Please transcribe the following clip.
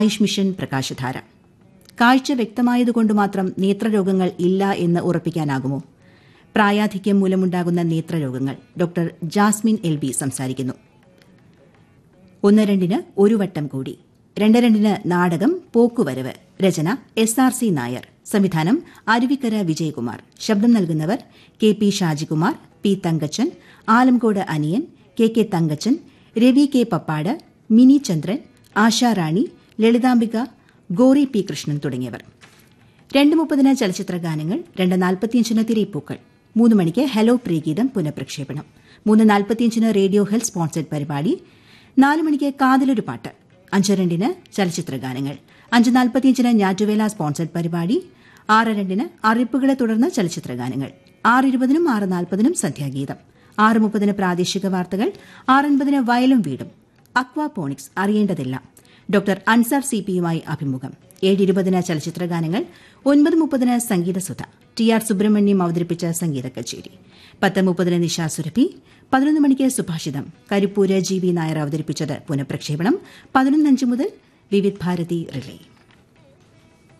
Ayush mission പ്രകാശധാര കാഴ്ച വ്യക്തമായതുകൊണ്ട് മാത്രം നേത്രരോഗങ്ങൾ ഇല്ല എന്ന് ഉറപ്പിക്കാനാകുമോ പ്രായാധിക്യം മൂലമുണ്ടാകുന്ന നേത്രരോഗങ്ങൾ ഡോക്ടർ ജാസ്മിൻ എൽ ബി സംസാരിക്കുന്നു ഒന്ന് രണ്ടിന് ഒരു വട്ടം കൂടി രണ്ട് രണ്ടിന് നാടകം പോക്കുവരവ് രചന എസ് ആർ സി നായർ സംവിധാനം അരുവിക്കര വിജയകുമാർ ശബ്ദം നൽകുന്നവർ K P Shajikumar P Thankachan Alamcode Aniyan K K Thankachan Ravi K Pappad Mini Chandran Asharani Lalithambika Gori P Krishnan തുടങ്ങിയവർ രണ്ട് മുപ്പതിന് ചലച്ചിത്ര ഗാനങ്ങൾ രണ്ട് നാൽപ്പത്തിയഞ്ചിന് തിരയിപ്പൂക്കൾ മൂന്ന് മണിക്ക് ഹലോ പ്രിയഗീതം പുനഃപ്രക്ഷേപണം മൂന്ന് നാൽപ്പത്തിയഞ്ചിന് റേഡിയോ ഹെൽത്ത് സ്പോൺസർഡ് പരിപാടി നാല് മണിക്ക് കാതിലൊരു പാട്ട് അഞ്ച് രണ്ടിന് ചലച്ചിത്ര ഗാനങ്ങൾ അഞ്ച് നാൽപ്പത്തിയഞ്ചിന് ഞാറ്റുവേല സ്പോൺസർഡ് പരിപാടി ആറ് രണ്ടിന് അറിയിപ്പുകളെ തുടർന്ന് ചലച്ചിത്ര ഗാനങ്ങൾ ആറ് ഇരുപതിനും ആറ് നാൽപ്പതിനും സന്ധ്യാഗീതം ആറ് മുപ്പതിന് പ്രാദേശിക വാർത്തകൾ ആറൻപതിന് വയലും വീടും അക്വാപോണിക്സ് അറിയേണ്ടതില്ല ഡോക്ടർ അൻസാർ സി പിയുമായി അഭിമുഖം ഏഴ് ഇരുപതിന് ചലച്ചിത്ര ഗാനങ്ങൾ ഒൻപത് മുപ്പതിന് സംഗീതസുധ ടി ആർ സുബ്രഹ്മണ്യം അവതരിപ്പിച്ച സംഗീത കച്ചേരി പത്ത് മുപ്പതിന് നിശാ സുരഭി പതിനൊന്ന് മണിക്ക് സുഭാഷിതം കരിപ്പൂര് ജി വി നായർ അവതരിപ്പിച്ചത് പുനഃപ്രക്ഷേപണം പതിനൊന്നഞ്ച് മുതൽ വിവിധ് ഭാരതി റിലേ